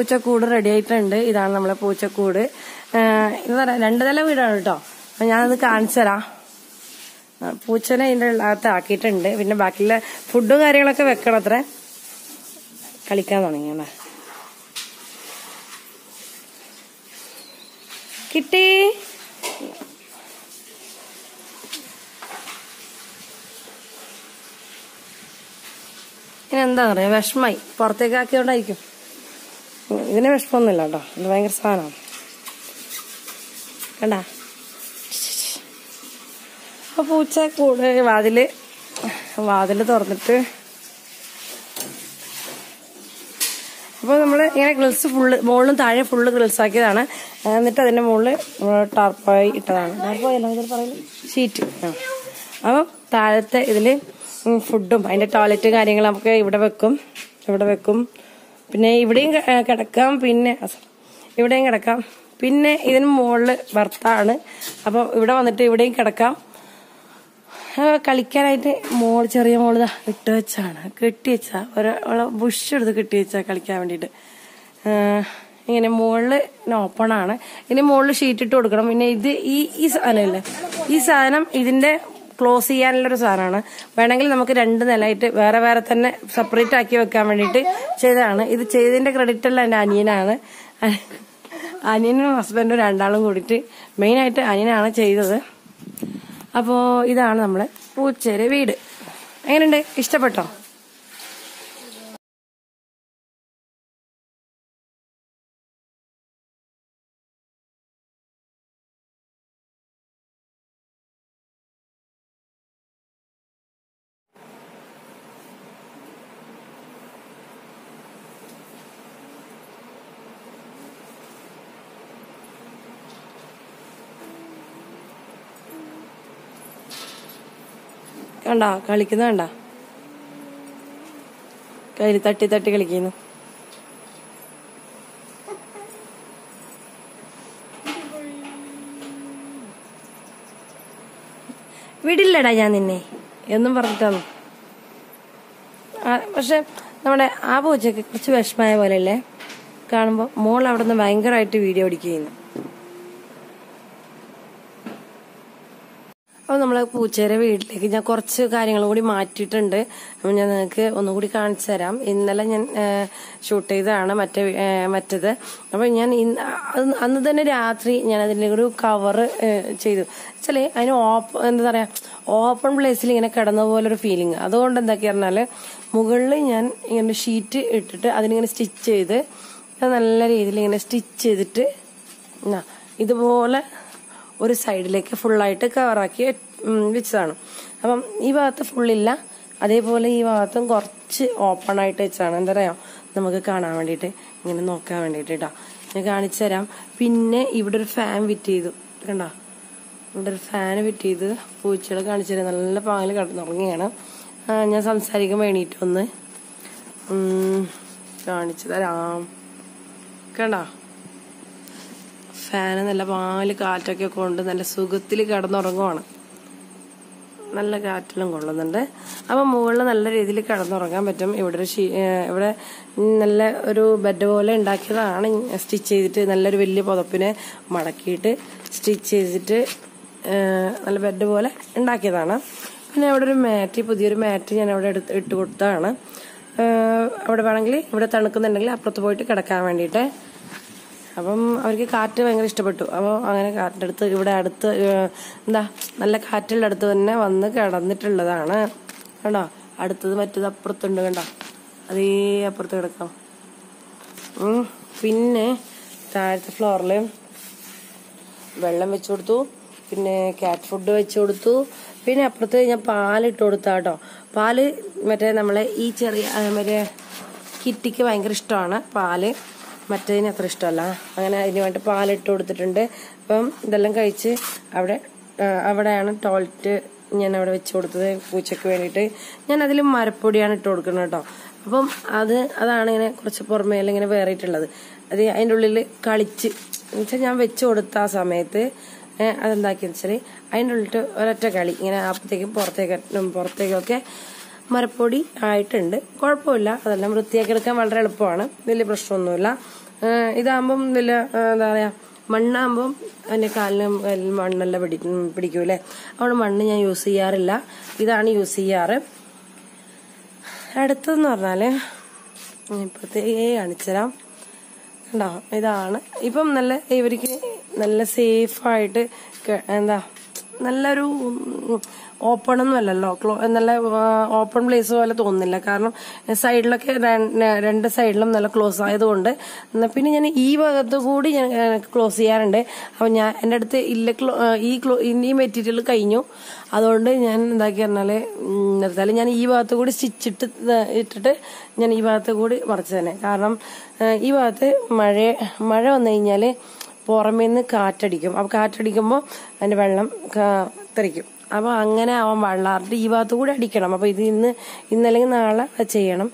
പൂച്ചക്കൂട് ready ആയിട്ടുണ്ട് ഇതാണ് നമ്മളെ പൂച്ചക്കൂട് ഏഹ് ഇത് പറയാം രണ്ട് നില വീടാണ് കേട്ടോ അപ്പൊ ഞാനത് കാണിച്ചു തരാം ആ, പൂച്ചനെ ഇതിന്റെ അകത്ത് ആക്കിയിട്ടുണ്ട് പിന്നെ ബാക്കിയുള്ള ഫുഡും കാര്യങ്ങളൊക്കെ വെക്കണം അത്ര കളിക്കാൻ തുടങ്ങിയാണ് കിട്ടി ഇനി എന്താ പറയാ വിഷമായി പുറത്തേക്ക് ആക്കിയോണ്ടായിരിക്കും ഇതിന് വിഷമമൊന്നുമില്ല കേട്ടോ ഇത് ഭയങ്കര സാധനമാണ് കണ്ടാ അപ്പൊ പൂച്ച കൂട് വാതില് വാതില് തുറന്നിട്ട് അപ്പോൾ നമ്മൾ ഇങ്ങനെ ഗ്രിൽസ് ഫുള്ള് മുകളിലും താഴെ ഫുള്ള് ഗ്രിൽസ് ആക്കിയതാണ് എന്നിട്ട് അതിന്റെ മുകളിൽ ടാർപ്പായി ഇട്ടതാണ് ടാർപ്പായി അല്ല ഇതിൽ പറയുന്നത് ഷീറ്റ് ആ അപ്പം താഴത്തെ ഇതിൽ ഫുഡും അതിന്റെ ടോയ്ലറ്റ് കാര്യങ്ങൾ നമുക്ക് ഇവിടെ വെക്കും ഇവിടെ വെക്കും പിന്നെ ഇവിടെയും ക- കിടക്കാം പിന്നെ അസ- ഇവിടെയും കിടക്കാം പിന്നെ ഇതിന് മുകളിൽ ഭർത്താണ് അപ്പം ഇവിടെ വന്നിട്ട് ഇവിടെയും കിടക്കാം ആ, കളിക്കാനായിട്ട് മോൾ ചെറിയ മോള് ദാ ഇട്ട് വെച്ചാണ് കെട്ടി വെച്ചാ ഒരു ബുഷ് എടുത്ത് കെട്ടി വെച്ചാ കളിക്കാൻ വേണ്ടിയിട്ട് ആ, ഇങ്ങനെ മുകളില് ഓപ്പൺ ആണ് ഇനി മുകളിൽ ഷീറ്റ് ഇട്ട് കൊടുക്കണം പിന്നെ ഇത് ഈ ഈ സാധനമില്ലേ ഈ സാധനം ഇതിന്റെ ക്ലോസ് ചെയ്യാനുള്ളൊരു സാധനമാണ് വേണമെങ്കിൽ നമുക്ക് രണ്ട് നിലയായിട്ട് വേറെ വേറെ തന്നെ സെപ്പറേറ്റ് ആക്കി വെക്കാൻ വേണ്ടിയിട്ട് ചെയ്തതാണ് ഇത് ചെയ്തതിന്റെ ക്രെഡിറ്റ് എല്ലാം എന്റെ അനിയനാണ് അനിയനും ഹസ്ബൻഡും രണ്ടാളും കൂടിയിട്ട് മെയിനായിട്ട് അനിയനാണ് ചെയ്തത് അപ്പോ ഇതാണ് നമ്മളെ പൂച്ചേരെ വീട് എങ്ങനെയുണ്ട് ഇഷ്ടപ്പെട്ടോ കണ്ടോ കളിക്കുന്ന കണ്ട കയ്യിൽ തട്ടി തട്ടി കളിക്കുന്നു വിടില്ലടാ ഞാൻ നിന്നെ എന്നും പറഞ്ഞിട്ടാണ് പക്ഷെ നമ്മുടെ ആ പൂച്ചക്ക് കുറച്ച് വിഷമായ പോലെ അല്ലേ കാണുമ്പോൾ മോൾ അവിടെ നിന്ന് ഭയങ്കരമായിട്ട് വീഡിയോ പിടിക്കുന്നു അപ്പോൾ നമ്മളെ പൂച്ചേരെ വീട്ടിലേക്ക് ഞാൻ കുറച്ച് കാര്യങ്ങളും കൂടി മാറ്റിയിട്ടുണ്ട് അപ്പോൾ ഞാൻ നിങ്ങൾക്ക് ഒന്നുകൂടി കാണിച്ചു തരാം ഇന്നലെ ഞാൻ ഷൂട്ട് ചെയ്തതാണ് മറ്റേ ഏ, മറ്റത് അപ്പോൾ ഞാൻ ഇന്ന് അന്ന് അന്ന് തന്നെ രാത്രി ഞാൻ അതിൻ്റെ ഒരു കവറ് ചെയ്തു വെച്ചാൽ അതിന് ഓപ്പൺ എന്താ പറയാ ഓപ്പൺ പ്ലേസിൽ ഇങ്ങനെ കിടന്ന പോലെ ഒരു ഫീലിംഗ് അതുകൊണ്ട് എന്താക്കി പറഞ്ഞാൽ മുകളിൽ ഞാൻ ഇങ്ങനെ ഷീറ്റ് ഇട്ടിട്ട് അതിനിങ്ങനെ സ്റ്റിച്ച് ചെയ്ത് അത് നല്ല രീതിയിൽ ഇങ്ങനെ സ്റ്റിച്ച് ചെയ്തിട്ട് ആ, ഇതുപോലെ ഒരു സൈഡിലേക്ക് ഫുള്ളായിട്ട് കവറാക്കി വെച്ചതാണ് അപ്പം ഈ ഭാഗത്ത് ഫുള്ളില്ല അതേപോലെ ഈ ഭാഗത്തും കുറച്ച് ഓപ്പൺ ആയിട്ട് വെച്ചതാണ് എന്താ പറയാ നമുക്ക് കാണാൻ വേണ്ടിയിട്ട് ഇങ്ങനെ നോക്കാൻ വേണ്ടിയിട്ട് കേട്ടോ ഞാൻ കാണിച്ചു തരാം പിന്നെ ഇവിടെ ഒരു ഫാൻ ഫിറ്റ് ചെയ്തു കണ്ടോ ഇവിടെ ഒരു ഫാൻ ഫിറ്റ് ചെയ്ത് പൂച്ചകൾ കാണിച്ചു തരാം നല്ല പാങ്ങിൽ കിടന്നുറങ്ങിയാണ് ആ, ഞാൻ സംസാരിക്കുമ്പോൾ എണീറ്റ് ഒന്ന് ഉം, കാണിച്ചു തരാം കണ്ടോ ഫാന് നല്ല പാല് കാറ്റൊക്കെ കൊണ്ട് നല്ല സുഖത്തിൽ കിടന്നുറങ്ങുവാണ് നല്ല കാറ്റെല്ലാം കൊള്ളുന്നുണ്ട് അപ്പം മുകളിൽ നല്ല രീതിയിൽ കിടന്നുറങ്ങാൻ പറ്റും ഇവിടെ ഒരു ഷീ- ഏഹ് ഇവിടെ നല്ല ഒരു ബെഡ് പോലെ ഉണ്ടാക്കിയതാണ് സ്റ്റിച്ച് ചെയ്തിട്ട് നല്ലൊരു വലിയ പുതപ്പിനെ മടക്കിയിട്ട് സ്റ്റിച്ച് ചെയ്തിട്ട് ഏഹ് നല്ല ബെഡ് പോലെ ഉണ്ടാക്കിയതാണ് പിന്നെ അവിടെ ഒരു മാറ്റ് പുതിയൊരു മാറ്റ് ഞാൻ അവിടെ എടുത്ത് ഇട്ട് കൊടുത്തതാണ് ഏഹ് അവിടെ വേണമെങ്കിൽ ഇവിടെ തണുക്കുന്നുണ്ടെങ്കിൽ അപ്പുറത്ത് പോയിട്ട് കിടക്കാൻ വേണ്ടിയിട്ട് അപ്പം അവർക്ക് കാറ്റ് ഭയങ്കര ഇഷ്ടപ്പെട്ടു അപ്പോൾ അങ്ങനെ കാറ്റിൻ്റെ അടുത്ത് ഇവിടെ അടുത്ത് ഏഹ്, എന്താ നല്ല കാറ്റുള്ള അടുത്ത് തന്നെ വന്ന് കിടന്നിട്ടുള്ളതാണ് കണ്ടോ അടുത്തത് മറ്റത് അപ്പുറത്തുണ്ട് കണ്ടോ അതേ അപ്പുറത്ത് കിടക്കാം ഉം. പിന്നെ താഴത്തെ ഫ്ലോറിൽ വെള്ളം വെച്ചു കൊടുത്തു പിന്നെ കാറ്റ് ഫുഡ് വെച്ചു കൊടുത്തു പിന്നെ അപ്പുറത്ത് ഞാൻ പാലിട്ട് കൊടുത്ത കേട്ടോ പാല് മറ്റേ നമ്മളെ ഈ ചെറിയ ആ, മറ്റേ കിറ്റിക്ക് ഭയങ്കര ഇഷ്ടമാണ് പാല് മറ്റേതിന് അത്ര ഇഷ്ടമല്ല അങ്ങനെ അതിന് വേണ്ടി പാലിട്ട് കൊടുത്തിട്ടുണ്ട് അപ്പം ഇതെല്ലാം കഴിച്ച് അവിടെ ആ, അവിടെയാണ് ടോയ്ലറ്റ് ഞാൻ അവിടെ വെച്ച് കൊടുത്തത് പൂച്ചയ്ക്ക് വേണ്ടിയിട്ട് ഞാൻ അതിൽ മരപ്പൊടിയാണ് ഇട്ട് കൊടുക്കുന്നത് കേട്ടോ അപ്പം അത് അതാണ് ഇങ്ങനെ കുറച്ച് പുറമേല ഇങ്ങനെ വേറിയിട്ടുള്ളത് അത് അതിൻ്റെ ഉള്ളിൽ കളിച്ച് എന്നുവെച്ചാൽ ഞാൻ വെച്ച് കൊടുത്ത ആ സമയത്ത് ഏഹ് അതെന്താക്കിയെന്ന് വെച്ചാൽ അതിൻ്റെ ഉള്ളിട്ട് ഒരൊറ്റ കളി ഇങ്ങനെ അപ്പത്തേക്കും പുറത്തേക്ക് പുറത്തേക്കൊക്കെ മരപ്പൊടി ആയിട്ടുണ്ട് കുഴപ്പമില്ല അതെല്ലാം വൃത്തിയാക്കി എടുക്കാൻ വളരെ എളുപ്പമാണ് വലിയ പ്രശ്നമൊന്നുമില്ല ഏഹ് ഇതാകുമ്പം വലിയ ഏഹ് എന്താ പറയാ മണ്ണാകുമ്പം അതിന്റെ കാലിനും കാലിനും മണ്ണെല്ലാം പിടി പിടിക്കൂലേ അതുകൊണ്ട് മണ്ണ് ഞാൻ യൂസ് ചെയ്യാറില്ല ഇതാണ് യൂസ് ചെയ്യാറ് അടുത്തെന്ന് പറഞ്ഞാല് ഇപ്പത്തേക്ക് കാണിച്ചുതരാം കണ്ടോ ഇതാണ് ഇപ്പം നല്ല ഇവർക്ക് നല്ല സേഫായിട്ട് എന്താ നല്ലൊരു ഓപ്പൺ ഒന്നും അല്ലല്ലോ ക്ലോ നല്ല ഓപ്പൺ പ്ലേസ് പോലെ തോന്നുന്നില്ല കാരണം സൈഡിലൊക്കെ ര- രണ്ട് സൈഡിലും നല്ല ക്ലോസ് ആയതുകൊണ്ട് എന്നാ പിന്നെ ഞാൻ ഈ ഭാഗത്ത് കൂടി ഞാൻ ക്ലോസ് ചെയ്യാറുണ്ട് അപ്പം ഞാൻ എൻ്റെ അടുത്ത് ഇല്ല ക്ലോ ഈ ക്ലോ ഈ മെറ്റീരിയൽ കഴിഞ്ഞു അതുകൊണ്ട് ഞാൻ എന്താക്കി പറഞ്ഞാല് ഉം, നിർത്താല് ഞാൻ ഈ ഭാഗത്ത് കൂടി സ്റ്റിച്ച് ഇട്ട് ത- ഇട്ടിട്ട് ഞാൻ ഈ ഭാഗത്ത് കൂടി മറിച്ച് തന്നെ കാരണം ഏഹ്, ഈ ഭാഗത്ത് മഴ മഴ വന്നു കഴിഞ്ഞാല് പുറമേ നിന്ന് കാറ്റടിക്കും അപ്പൊ കാറ്റടിക്കുമ്പോൾ അതിന്റെ വെള്ളം കാ- തെറിക്കും അപ്പൊ അങ്ങനെ ആവാൻ വെള്ളാറിട്ട് ഈ ഭാഗത്ത് കൂടി അടിക്കണം അപ്പൊ ഇത് ഇന്ന് ഇന്നല്ലെങ്കിൽ നാളെ അത് ചെയ്യണം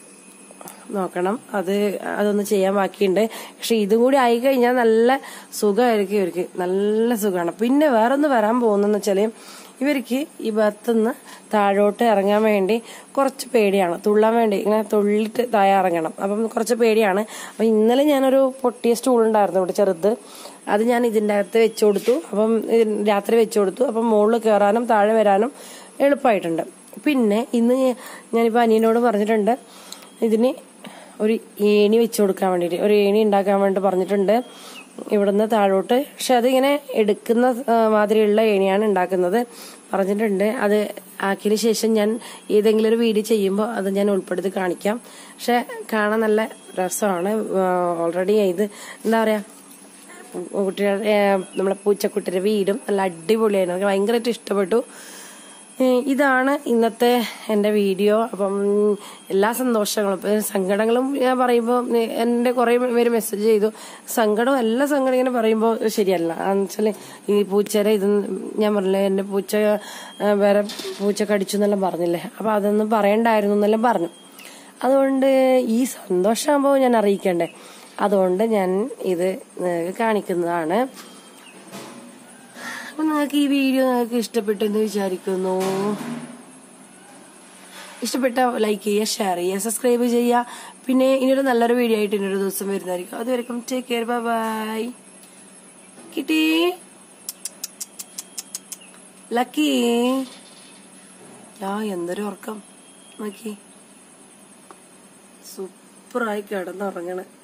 നോക്കണം അത് അതൊന്ന് ചെയ്യാൻ ബാക്കിയുണ്ട് പക്ഷെ ഇതും കൂടി ആയി കഴിഞ്ഞാൽ നല്ല സുഖമായിരിക്കും ഇവർക്ക് നല്ല സുഖമാണ് പിന്നെ വേറൊന്ന് വരാൻ പോകുന്നെന്ന് വെച്ചാല് ഇവർക്ക് ഈ ഭാഗത്തുനിന്ന് താഴോട്ട് ഇറങ്ങാൻ വേണ്ടി കുറച്ച് പേടിയാണ് തുള്ളാൻ വേണ്ടി ഇങ്ങനെ തുള്ളിട്ട് താഴെ ഇറങ്ങണം അപ്പം കുറച്ച് പേടിയാണ് അപ്പം ഇന്നലെ ഞാനൊരു പൊട്ടിയ സ്റ്റൂൾ ഉണ്ടായിരുന്നു ഇവിടെ ചെറുത് അത് ഞാൻ ഇതിൻ്റെ അകത്ത് വെച്ചു കൊടുത്തു അപ്പം ഇത് രാത്രി വെച്ചു കൊടുത്തു അപ്പം മുകളിൽ കയറാനും താഴെ വരാനും എളുപ്പമായിട്ടുണ്ട് പിന്നെ ഇന്ന് ഞാനിപ്പോൾ അനിയനോട് പറഞ്ഞിട്ടുണ്ട് ഇതിന് ഒരു ഏണി വെച്ച് കൊടുക്കാൻ വേണ്ടിയിട്ട് ഒരു ഏണി ഉണ്ടാക്കാൻ വേണ്ടി പറഞ്ഞിട്ടുണ്ട് ഇവിടുന്ന് താഴോട്ട് പക്ഷെ അതിങ്ങനെ എടുക്കുന്ന ആ, മാതിരിയുള്ള ഏണിയാണ് ഉണ്ടാക്കുന്നത് പറഞ്ഞിട്ടുണ്ട് അത് ആക്കിയതിന് ശേഷം ഞാൻ ഏതെങ്കിലും ഒരു വീഡിയോ ചെയ്യുമ്പോൾ അത് ഞാൻ ഉൾപ്പെടുത്തി കാണിക്കാം പക്ഷെ കാണാൻ നല്ല രസമാണ് ഓൾറെഡി ഇത് എന്താ പറയാ കുട്ടികളുടെ നമ്മളെ പൂച്ചക്കുട്ടിയുടെ വീടും നല്ല അടിപൊളിയായിരുന്നു എനിക്ക് ഭയങ്കരമായിട്ട് ഇഷ്ടപ്പെട്ടു ഏഹ് ഇതാണ് ഇന്നത്തെ എൻ്റെ വീഡിയോ അപ്പം എല്ലാ സന്തോഷങ്ങളും ഇപ്പം സങ്കടങ്ങളും ഞാൻ പറയുമ്പോൾ എൻ്റെ കുറേ പേര് മെസ്സേജ് ചെയ്തു സങ്കടവും എല്ലാ സങ്കടം ഇങ്ങനെ പറയുമ്പോൾ ശരിയല്ല എന്ന് വെച്ചാൽ ഈ പൂച്ചയുടെ ഇത് ഞാൻ പറഞ്ഞില്ലേ എൻ്റെ പൂച്ച ഏഹ് വേറെ പൂച്ച കടിച്ചു എന്നെല്ലാം പറഞ്ഞില്ലേ അപ്പം അതൊന്നും പറയണ്ടായിരുന്നു എന്നെല്ലാം പറഞ്ഞു അതുകൊണ്ട് ഈ സന്തോഷമാകുമ്പോൾ ഞാൻ അറിയിക്കണ്ടേ അതുകൊണ്ട് ഞാൻ ഇത് നിങ്ങൾക്ക് കാണിക്കുന്നതാണ് അപ്പൊ നിങ്ങൾക്ക് ഈ വീഡിയോ നിങ്ങൾക്ക് ഇഷ്ടപ്പെട്ടെന്ന് വിചാരിക്കുന്നു ഇഷ്ടപ്പെട്ട ലൈക്ക് ചെയ്യുക ഷെയർ ചെയ്യുക സബ്സ്ക്രൈബ് ചെയ്യുക പിന്നെ ഇനിയൊരു നല്ലൊരു വീഡിയോ ആയിട്ട് ഇനിയൊരു ദിവസം വരുന്നതായിരിക്കും അതുവരെക്കും ടേക്ക് കെയർ ബൈ ബൈ കിട്ടി ലക്കി ആ എന്തൊരു ഉറക്കം നോക്കി സൂപ്പറായി കിടന്നുറങ്ങണേ